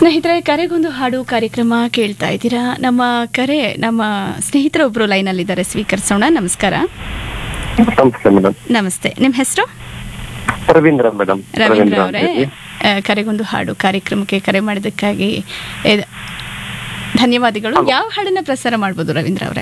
ಸ್ನೇಹಿತರೆ ಕರೆಗೊಂದು ಹಾಡು ಕಾರ್ಯಕ್ರಮ ಕೇಳ್ತಾ ಇದ್ದೀರಾ ನಮ್ಮ ಕರೆ ನಮ್ಮ ಸ್ನೇಹಿತರೊಬ್ರು ಲೈನಲ್ಲಿದ್ದಾರೆ ಸ್ವೀಕರಿಸೋಣ ನಮಸ್ಕಾರ ನಮಸ್ತೆ ಮೇಡಮ್ ನಮಸ್ತೆ ನಿಮ್ಮ ಹೆಸರು ರವೀಂದ್ರ ಮೇಡಮ್ ರವೀಂದ್ರ ಅವರೇ ಆ, ಕರೆಗೊಂದು ಹಾಡು ಕಾರ್ಯಕ್ರಮಕ್ಕೆ ಕರೆ ಮಾಡಿದ್ದಕ್ಕಾಗಿ ಎ- ಧನ್ಯವಾದಗಳು ಯಾವ ಹಾಡನ್ನ ಪ್ರಸಾರ ಮಾಡ್ಬೋದು ರವೀಂದ್ರ ಅವರೇ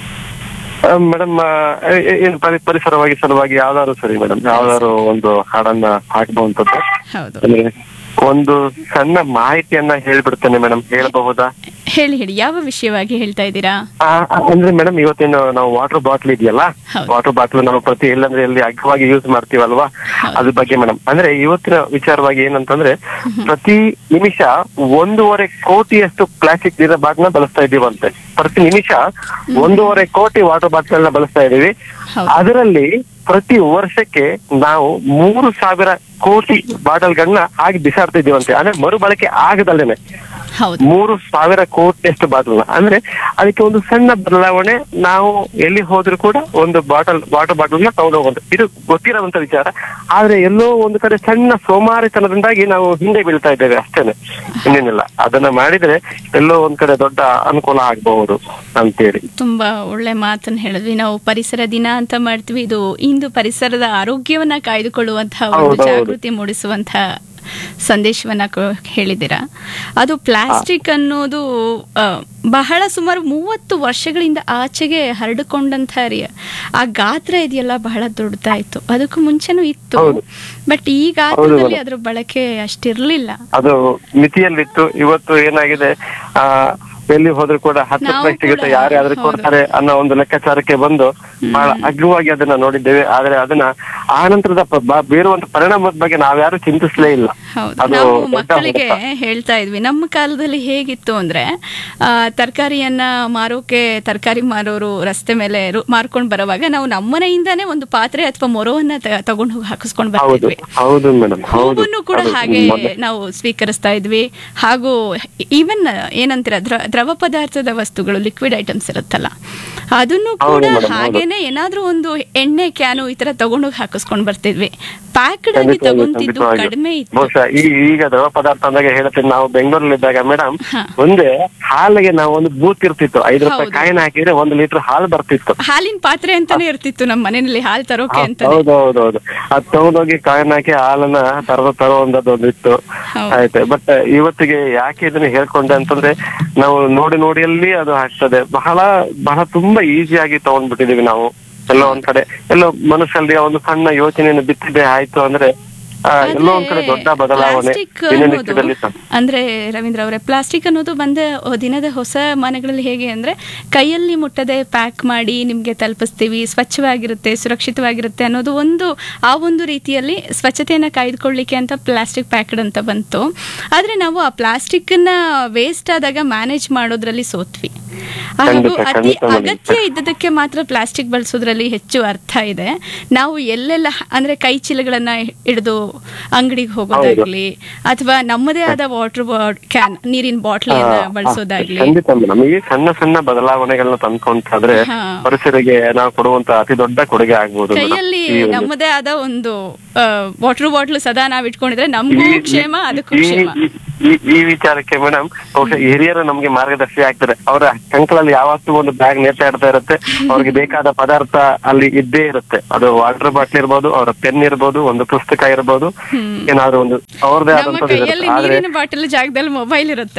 ಮೇಡಮ್ ಏನು ಪರಿ- ಪರಿಸರವಾಗಿ ಸಲುವಾಗಿ ಯಾವ್ದಾದ್ರು ಸರಿ ಮೇಡಮ್ ಯಾವ್ದಾದ್ರು ಒಂದು ಹಾಡನ್ನ ಹಾಕುವಂತದ್ದು ಹೌದು ಅಂದ್ರೆ ಒಂದು ಸಣ್ಣ ಮಾಹಿತಿಯನ್ನ ಹೇಳ್ಬಿಡ್ತೇನೆ ಮೇಡಮ್ ಹೇಳಬಹುದಾ ಹೇಳಿ ಹೇಳಿ ಯಾವ ವಿಷಯವಾಗಿ ಹೇಳ್ತಾ ಇದ್ದೀರಾ ಆ, ಆ, ಅಂದ್ರೆ ಮೇಡಮ್ ಇವತ್ತೇನು ನಾವು ವಾಟರ್ ಬಾಟ್ಲ್ ಇದೆಯಲ್ಲ ಹೌದು. ವಾಟರ್ ಬಾಟ್ಲ್ ನಾವು ಪ್ರತಿ ಎಲ್ಲಂದ್ರೆ ಎಲ್ಲಿ ಅಗ್ಗವಾಗಿ ಯೂಸ್ ಮಾಡ್ತೀವಲ್ವಾ ಹೌದು. ಅದ್ರ ಬಗ್ಗೆ ಮೇಡಮ್ ಅಂದ್ರೆ ಇವತ್ತಿನ ವಿಚಾರವಾಗಿ ಏನಂತಂದ್ರೆ ಪ್ರತಿ ನಿಮಿಷ ಒಂದೂವರೆ ಕೋಟಿಯಷ್ಟು ಪ್ಲಾಸ್ಟಿಕ್ ನೀರಿನ ಬಾಟ್ಲ್ ಬಳಸ್ತಾ ಇದೀವಂತೆ ಪ್ರತಿ ನಿಮಿಷ ಒಂದೂವರೆ ಕೋಟಿ ವಾಟರ್ ಬಾಟ್ಲ್ ನ ಬಳಸ್ತಾ ಇದೀವಿ ಹೌದು. ಅದರಲ್ಲಿ ಪ್ರತಿ ವರ್ಷಕ್ಕೆ ನಾವು ಮೂರು ಸಾವಿರ ಕೋಟಿ ಬಾಟಲ್ಗಳನ್ನ ಆಗಿ ಬಿಸಾಡ್ತಾ ಇದೀವಂತೆ ಅಂದ್ರೆ ಮರುಬಳಕೆ ಆಗದಲ್ಲೇನೆ ಹೌದು ಮೂರು ಸಾವಿರ ಕೋಟಿಯಷ್ಟು ಬಾಟಲ್ ಅಂದ್ರೆ ಅದಕ್ಕೆ ಒಂದು ಸಣ್ಣ ಬದಲಾವಣೆ ನಾವು ಎಲ್ಲಿ ಹೋದ್ರೂ ಕೂಡ ಒಂದು ಬಾಟಲ್ ವಾಟರ್ ಬಾಟಲ್ ನ ತಗೊಂಡು ಹೋಗುವಂತ ಇದು ಗೊತ್ತಿರೋಂತ ವಿಚಾರ ಆದ್ರೆ ಎಲ್ಲೋ ಒಂದು ಕಡೆ ಸಣ್ಣ ಸೋಮಾರಿತನದಿಂದಾಗಿ ನಾವು ಹಿಂದೆ ಬೀಳ್ತಾ ಇದ್ದೇವೆ ಅಷ್ಟೇನೆ ಇನ್ನೇನಿಲ್ಲ ಅದನ್ನ ಮಾಡಿದ್ರೆ ಎಲ್ಲೋ ಒಂದ್ ಕಡೆ ದೊಡ್ಡ ಅನುಕೂಲ ಆಗಬಹುದು ಅಂತೇಳಿ ತುಂಬಾ ಒಳ್ಳೆ ಮಾತನ್ನ ಹೇಳಿದ್ವಿ ನಾವು ಪರಿಸರ ದಿನ ಅಂತ ಮಾಡ್ತೀವಿ ಇದು ಇಂದು ಪರಿಸರದ ಆರೋಗ್ಯವನ್ನ ಕಾಯ್ದುಕೊಳ್ಳುವಂತಹ ಒಂದು ಹೌದೌದು. ಜಾಗೃತಿ ಮೂಡಿಸುವಂತಹ ಸಂದೇಶವನ್ನ ಕೊ- ಹೇಳಿದ್ದೀರಾ ಅದು ಪ್ಲಾಸ್ಟಿಕ್ ಅನ್ನೋದು ಆ, ಬಹಳ ಸುಮಾರು ಮೂವತ್ತು ವರ್ಷಗಳಿಂದ ಆಚೆಗೆ ಹರಡಿಕೊಂಡಂತ ರಿ- ಆ ಗಾತ್ರ ಇದೆಯಲ್ಲ ಬಹಳ ದೊಡ್ಡದಾಯ್ತು ಅದಕ್ಕೂ ಮುಂಚೆನೂ ಇತ್ತು ಹೌದು. ಬಟ್ ಈ ಗಾತ್ರದಲ್ಲಿ ಅದ್ರ ಬಳಕೆ ಅಷ್ಟಿರ್ಲಿಲ್ಲ ಅದು ಮಿತಿಯಲ್ಲಿತ್ತು ಇವತ್ತು ಏನಾಗಿದೆ ಆ ಎಲ್ಲಿ ಹೋದ್ರು ಕೂಡ ಹತ್ತು ನಾವು ರೂಪಾಯಿ ಸಿಗುತ್ತೆ ಕೂಡ, ಯಾರೇ ಆದ್ರೂ ಹೌದು. ಕೊಡ್ತಾರೆ ಅನ್ನೋ ಒಂದು ಲೆಕ್ಕಾಚಾರಕ್ಕೆ ಬಂದು ಬಹಳ ಅಗ್ಗವಾಗಿ ಅದನ್ನ ನೋಡಿದ್ದೇವೆ ಆದ್ರೆ ಅದನ್ನ ಆ ನಂತರದ ಪ- ಬ- ಬೀರುವಂತ ಪರಿಣಾಮದ ಬಗ್ಗೆ ನಾವ್ಯಾರು ಚಿಂತಿಸಲೇ ಇಲ್ಲ ಹೌದು ಅದು ನಾವು ದೊಡ್ಡ ಮಕ್ಕಳಿಗೆ ಹೊಡೆತ. ಹೇಳ್ತಾ ಇದ್ವಿ ನಮ್ಮ ಕಾಲದಲ್ಲಿ ಹೇಗಿತ್ತು ಅಂದ್ರೆ ಆ, ತರಕಾರಿಯನ್ನ ಮಾರೋಕೆ ತರಕಾರಿ ಮಾರೋರು ರಸ್ತೆ ಮೇಲೆ ರು- ಮಾರ್ಕೊಂಡ್ ಬರುವಾಗ ನಾವು ನಮ್ಮನೆಯಿಂದಾನೇ ಒಂದು ಪಾತ್ರೆ ಅಥವಾ ಮೊರವನ್ನ ತ- ತಗೊಂಡು ಹೋಗಿ ಹಾಕಿಸ್ಕೊಂಡ್ ಹೌದು ಬರ್ತಿದ್ವಿ ಹೌದು ಮೇಡಮ್ ಹೌದು ಹೂವನ್ನು ಕೂಡ ಅದು ಹಾಗೆ ಮೊದ್ಲು- ನಾವು ಸ್ವೀಕರಿಸ್ತಾ ಇದ್ವಿ ಹಾಗೂ ಈವನ್ ಏನಂತೀರ ದ್ರ- ದ್ರವ ಪದಾರ್ಥದ ವಸ್ತುಗಳು ಲಿಕ್ವಿಡ್ ಐಟಮ್ಸ್ ಇರುತ್ತಲ್ಲ ಅದನ್ನು ಹೌದು ಕೂಡ madam, ಹೌದು. ಹಾಗೇನೆ ಏನಾದ್ರೂ ಒಂದು ಎಣ್ಣೆ ಕ್ಯಾನು ಈ ತರ ತಗೊಂಡೋಗಿ ಹಾಕಿಸ್ಕೊಂಡ್ ಬರ್ತಿದ್ವಿ ಪ್ಯಾಕ್ಡ್ ಆಗಿ ಖಂಡಿತವಾಗಿ, ತಗೊಂತಿದ್ದು ಖಂಡಿತವಾಗಿ. ಕಡಿಮೆ ಇತ್ತು ಬಹುಶಃ ಈ ಈಗ ದ್ರವ ಪದಾರ್ಥ ಅಂದಾಗ ಹೇಳ್ತೀನಿ ನಾವು ಬೆಂಗಳೂರಲ್ಲಿ ಇದ್ದಾಗ ಮೇಡಮ್ ಹಾ. ಒಂದೇ ಹಾಲಿಗೆ ನಾವು ಒಂದು ಬೂತ್ ಇರ್ತಿತ್ತು ಐದು ರೂಪಾಯಿ ಹೌದು. ಕಾಯಿನ ಹಾಕಿದ್ರೆ ಒಂದು ಲೀಟರ್ ಹಾಲು ಬರ್ತಿತ್ತು ಹಾಲಿನ ಪಾತ್ರೆ ಅಂತಾನೆ ಇರ್ತಿತ್ತು ನಮ್ಮ ಮನೆಯಲ್ಲಿ ಹಾಲು ತರೋಕೆ ಅಂತಾನೆ ಹೌದು ಹೌದು ಹೌದು ಅದ್ ತಗೊಂಡೋಗಿ ಕಾಯಿನ ಹಾಕಿ ಹಾಲನ್ನ ತರೋ ತರೋ ಒಂದದ್ದು ಒಂದು ಇತ್ತು ಹೌದು. ಆಯ್ತು ಬಟ್ ಇವತ್ತಿಗೆ ಯಾಕೆ ಇದನ್ನ ಹೇಳ್ಕೊಂಡೆ ಅಂತಂದ್ರೆ ನಾವು ನೋಡಿ ನೋಡಿಯಲ್ಲಿ ಅದು ಆಗ್ತದೆ ಬಹಳ ಬಹಳ ತುಂಬಾ ಈಸಿಯಾಗಿ ತಗೊಂಡ್ಬಿಟ್ಟಿದೀವಿ ನಾವು ಎಲ್ಲೋ ಒಂದ್ ಕಡೆ ಎಲ್ಲೋ ಮನಸ್ಸಲ್ಲಿ ಒಂದು ಸಣ್ಣ ಯೋಚನೆಯನ್ನು ಬಿತ್ತಿದೆ ಆಯ್ತು ಅಂದ್ರೆ ಆ, ಎಲ್ಲೋ ಒಂದ್ ಕಡೆ ದೊಡ್ಡ ಬದಲಾವಣೆ ಪ್ಲಾಸ್ಟಿಕ್ ದಿನನಿತ್ಯದಲ್ಲಿ ಸ- ಅಂದ್ರೆ ರವೀಂದ್ರ ಅವರೇ ಪ್ಲಾಸ್ಟಿಕ್ ಅನ್ನೋದು ಬಂದ ದಿನದ ಹೊಸ ಮನೆಗಳಲ್ಲಿ ಹೇಗೆ ಅಂದ್ರೆ ಕೈಯಲ್ಲಿ ಮುಟ್ಟದೆ ಪ್ಯಾಕ್ ಮಾಡಿ ನಿಮ್ಗೆ ತಲುಪಿಸ್ತೀವಿ ಸ್ವಚ್ಛವಾಗಿರುತ್ತೆ ಸುರಕ್ಷಿತವಾಗಿರುತ್ತೆ ಅನ್ನೋದು ಒಂದು ಆ ಒಂದು ರೀತಿಯಲ್ಲಿ ಸ್ವಚ್ಛತೆಯನ್ನ ಕಾಯ್ದುಕೊಳ್ಳಿಕ್ಕೆ ಅಂತ ಪ್ಲಾಸ್ಟಿಕ್ ಪ್ಯಾಕ್ಡ್ ಅಂತ ಬಂತು ಆದ್ರೆ ನಾವು ಆ ಪ್ಲಾಸ್ಟಿಕ್ ನ ವೇಸ್ಟ್ ಆದಾಗ ಮ್ಯಾನೇಜ್ ಮಾಡೋದ್ರಲ್ಲಿ ಸೋತ್ವಿ ಹಾಗೂ ಖಂಡಿತ, ಅತಿ ಖಂಡಿತ madam. ಅಗತ್ಯ ಇದ್ದದಕ್ಕೆ ಮಾತ್ರ ಪ್ಲಾಸ್ಟಿಕ್ ಬಳಸೋದ್ರಲ್ಲಿ ಹೆಚ್ಚು ಅರ್ಥ ಇದೆ ನಾವು ಎಲ್ಲೆಲ್ಲ ಅಂದ್ರೆ ಕೈ ಚೀಲಗಳನ್ನ ಹಿಡಿದು ಅಂಗಡಿಗೆ ಹೋಗೋದಾಗ್ಲಿ ಅಥವಾ ನಮ್ಮದೇ ಆದ ವಾಟರ್ ಕ್ಯಾನ್ ನೀರಿನ ಬಾಟ್ಲಿಯನ್ನ ಆ, ಬಳಸೋದಾಗ್ಲಿ ಖಂಡಿತ ಮೇಡಮ್ ಈ ಸಣ್ಣ ಸಣ್ಣ ಬದಲಾವಣೆಗಳನ್ನ ತಂದ್ಕೊಂತಾದ್ರೆ ಹಾ. ಪರಿಸರಿಗೆ ನಾವು ಕೊಡುವಂತ ಅತಿ ದೊಡ್ಡ ಕೊಡುಗೆ ಆಗ್ಬೋದು madam. ಕೈಯಲ್ಲಿ ಈ ಒಂದು- ನಮ್ಮದೇ ಆದ ಒಂದು ವಾಟರ್ ಬಾಟ್ಲ್ ಸದಾ ನಾವ್ ಇಟ್ಕೊಂಡಿದ್ರೆ ನಮಗೂ ಈ- ಕ್ಷೇಮ ಅದಕ್ಕೂ ಈ- ಕ್ಷೇಮ ಈ- ಈ- ಈ ವಿಚಾರಕ್ಕೆ ಮೇಡಮ್ ಬಹುಶಃ ಹಿರಿಯರು ನಮ್ಗೆ ಮಾರ್ಗದರ್ಶಿ ಆಗ್ತಾರೆ ಅವರ ಕಂಕಳಲ್ಲಿ ಯಾವತ್ತೂ ಒಂದು ಬ್ಯಾಗ್ ನೇತಾಡ್ತಾ ಇರುತ್ತೆ ಅವ್ರಿಗೆ ಬೇಕಾದ ಪದಾರ್ಥ ಅಲ್ಲಿ ಇದ್ದೇ ಇರುತ್ತೆ ಅದು ವಾಟರ್ ಬಾಟ್ಲ್ ಇರ್ಬೋದು ಅವರ ಪೆನ್ ಇರ್ಬೋದು ಒಂದು ಪುಸ್ತಕ ಇರ್ಬೋದು ಏನಾದ್ರು ಒಂದು ಅವ್ರದೇ ನಮ್ಮ ಆದಂತದ್ದು ಕೈಯಲ್ಲಿ ಇರುತ್ತೆ ಆದ್ರೆ ನೀರಿನ ಬಾಟಲ್ ಜಾಗದಲ್ಲಿ ಮೊಬೈಲ್ ಇರುತ್ತೆ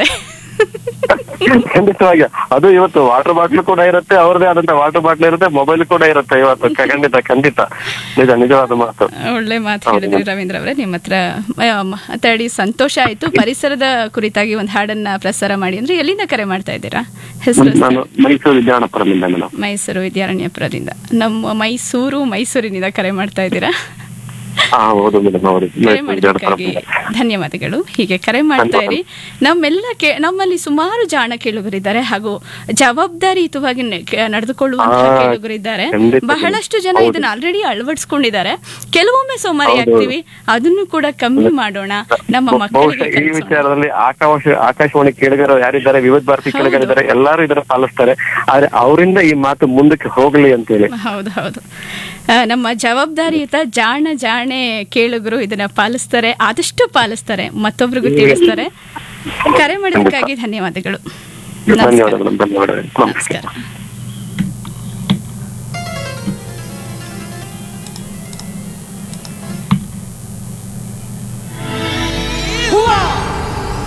ಖಂಡಿತವಾಗಿ ಅದು ಇವತ್ತು ವಾಟರ್ ಬಾಟ್ಲ್ ಕೂಡ ಇರುತ್ತೆ ಅವ್ರದೇ ಆದಂತ ವಾಟರ್ ಬಾಟ್ಲ್ ಇರುತ್ತೆ ಮೊಬೈಲ್ ಕೂಡ ಇರುತ್ತೆ ಇವತ್ತು ಖಂಡಿತ ಖಂಡಿತ ನಿಜ ನಿಜವಾದ ಮಾತು ಒಳ್ಳೆ ಮಾತು ಹೌದು. ಹೇಳಿದ್ರಿ ರವೀಂದ್ರ ಅವರೇ ನಿಮ್ಮ ಹತ್ರ ಆ, ಮಾತಾಡಿ ಸಂತೋಷ ಆಯ್ತು ಪರಿಸರದ ಕುರಿತಾಗಿ ಒಂದು ಹಾಡನ್ನ ಪ್ರಸಾರ ಮಾಡಿ ಅಂದ್ರೆ ಎಲ್ಲಿಂದ ಕರೆ ಮಾಡ್ತಾ ಇದ್ದೀರಾ ಹೆಸರು ನಾನು ಮೈಸೂರು ವಿದ್ಯಾನಪುರದಿಂದ ಮೇಡಮ್ ಮೈಸೂರು ವಿದ್ಯಾರಣ್ಯಪುರದಿಂದ ನಮ್ಮ ಮೈಸೂರು ಮೈಸೂರಿನಿಂದ ಕರೆ ಮಾಡ್ತಾ ಇದ್ದೀರಾ ಹಾ ಹೌದು ಮೇಡಮ್ ಹೌದು ಕರೆ ಮೈಸೂರು ಮಾಡಿದ್ದಕ್ಕಾಗಿ ವಿದ್ಯಾನಪುರದಿಂದ ಧನ್ಯವಾದಗಳು ಹೀಗೆ ಕರೆ ಮಾಡ್ತಾ ಇರಿ ನಮ್ಮೆಲ್ಲ ಕೇ ನಮ್ಮಲ್ಲಿ ಸುಮಾರು ಜಾಣ ಕೇಳುಗರಿದ್ದಾರೆ ಹಾಗೂ ಜವಾಬ್ದಾರಿಯುತವಾಗಿ ನೆ- ಕೆ- ನಡೆದುಕೊಳ್ಳುವಂತಹ ಆ, ಕೇಳುಗರಿದ್ದಾರೆ ಖಂಡಿತ, ಬಹಳಷ್ಟು ಜನ ಹೌದು. ಇದನ್ನ ಆಲ್ರೆಡಿ ಅಳವಡಿಸ್ಕೊಂಡಿದ್ದಾರೆ ಕೆಲವೊಮ್ಮೆ ಸೋಮಾರಿ ಹೌದು, ಆಗ್ತೀವಿ ಅದನ್ನು ಕೂಡ ಕಮ್ಮಿ ಮಾಡೋಣ ನಮ್ಮ ಬಹುಶಃ ಮಕ್ಕಳಿಗೆ ಈ ಕಲಿಸೋಣ. ವಿಚಾರದಲ್ಲಿ ಆಕಾಶ ಆಕಾಶವಾಣಿ ಕೇಳಿಗರು ಯಾರಿದ್ದಾರೆ ವಿವಿಧ ಭಾರತಿ ಕೇಳಿಗರಿದ್ದಾರೆ ಎಲ್ಲರೂ ಇದರ ಪಾಲಿಸ್ತಾರೆ ಆದ್ರೆ ಅವರಿಂದ ಈ ಮಾತು ಮುಂದಕ್ಕೆ ಹೋಗ್ಲಿ ಅಂತೇಳಿ ಹೌದು ಹೌದು ಆ, ನಮ್ಮ ಜವಾಬ್ದಾರಿಯುತ ಜಾಣ ಜಾಣೆ ಕೇಳುಗರು ಇದನ್ನ ಪಾಲಿಸ್ತಾರೆ ಆದಷ್ಟು ಪಾಲಿಸ್ತಾರೆ ಮತ್ತೊಬ್ರಿಗೂ ತಿಳಿಸ್ತಾರೆ ಕರೆ ಮಾಡಿದ್ದಕ್ಕಾಗಿ ಧನ್ಯವಾದಗಳು ಧನ್ಯವಾದ ನಮಸ್ಕಾರ ಮೇಡಮ್ ಧನ್ಯವಾದ ನಮಸ್ಕಾರ ನಮಸ್ಕಾರ